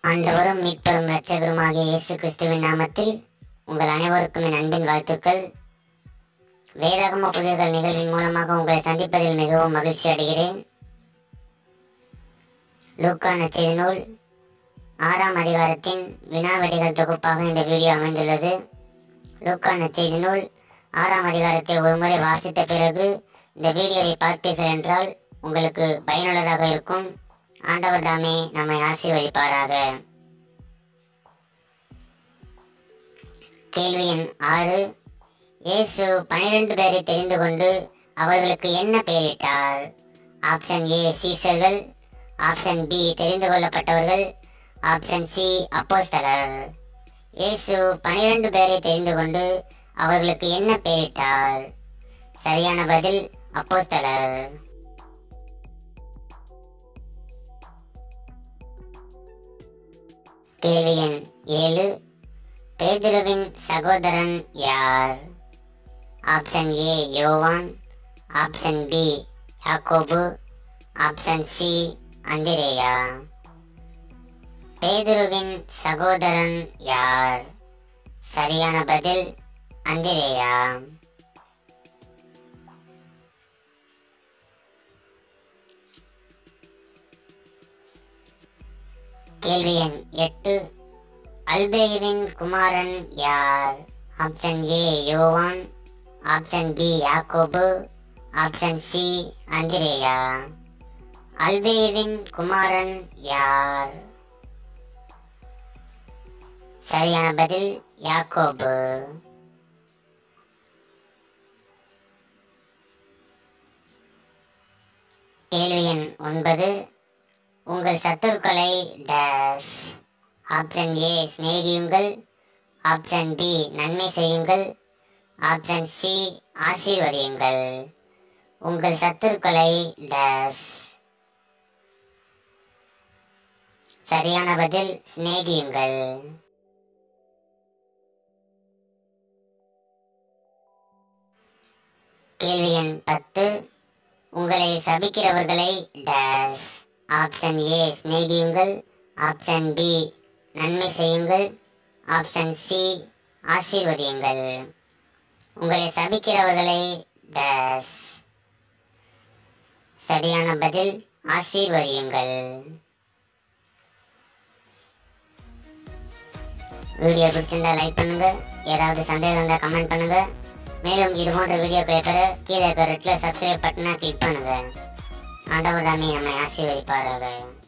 ஆண்டவரும் மீட்பரும் இரட்சகருமாகிய இயேசு கிறிஸ்துவின் நாமத்தில் உங்கள் அனைவருக்கும் என் அன்பின் வாழ்த்துக்கள் வேதாகம புதிர்கள் நிகழ்வின் மூலமாக உங்களை சந்திப்பதில் மிகவும் மகிழ்ச்சி அடைகிறேன் லூக்கா நச்செய்தி நூல் ஆறாம் அதிகாரத்தின் வினாவெடிகள் தொகுப்பாக இந்த வீடியோ அமைந்துள்ளது லூக்கா நச்செய்தி நூல் ஆறாம் அதிகாரத்தை ஒருமுறை வாசித்த பிறகு இந்த வீடியோவை பார்த்தீர்கள் என்றால் உங்களுக்கு பயனுள்ளதாக இருக்கும் ஆண்டவர் தாமே நம்மை ஆசீர்வதிப்பாராக கேள்வி எண் ஆறு இயேசு பனிரெண்டு பேரை தெரிந்து கொண்டு அவர்களுக்கு என்ன பெயரிட்டார் ஆப்ஷன் ஏ சீசர்கள் ஆப்ஷன் பி தெரிந்து கொள்ளப்பட்டவர்கள் ஆப்ஷன் சி அப்போஸ்தலர் இயேசு பனிரெண்டு பேரை தெரிந்து கொண்டு அவர்களுக்கு என்ன பெயரிட்டார் சரியான பதில் அப்போஸ்தலர் கேள்வி எண் ஏழு பேதுருவின் சகோதரன் யார் option A Yovan option B Yakkobu option C Anthireya பேதுருவின் சகோதரன் யார் சரியான பதில் அந்திரேயா கேள்வி எண் எட்டு அல்பேயுவின் குமாரன் யார் option A Yovan option B Yakkobu option C Anthireya அல்பேயுவின் குமாரன் யார் சரியான பதில் யாக்கோபு கேள்வி எண் ஒன்பது உங்கள் சத்துருக்களை டேஷ் ஆப்ஷன் ஏ சிநேகியுங்கள் ஆப்ஷன் பி நன்மை செய்யுங்கள் ஆப்ஷன் சி ஆசீர்வதியுங்கள் உங்கள் சத்துருக்களை டேஷ் சரியான பதில் சிநேகியுங்கள் கேள்வி எண் பத்து உங்களை சபிக்கிறவர்களை டேஷ் ஆப்ஷன் ஏ சிநேகியுங்கள் ஆப்ஷன் பி நன்மை செய்யுங்கள் ஆப்ஷன் சி ஆசீர்வதியுங்கள் உங்களை சபிக்கிறவர்களை டேஷ் சரியான பதில் ஆசீர்வதியுங்கள் வீடியோ பிடிச்சிருந்தா லைக் பண்ணுங்க ஏதாவது சந்தேகம் இருந்தால் கமெண்ட் பண்ணுங்க மேலும் இது போன்ற வீடியோக்களை பெற கீழே இருக்கிற ரெட்டில் சப்ஸ்கிரைப் பட்டனை கிளிக் பண்ணுங்க ஆண்டவர் தாமே நம்மை ஆசீர்வதிப்பார்கள்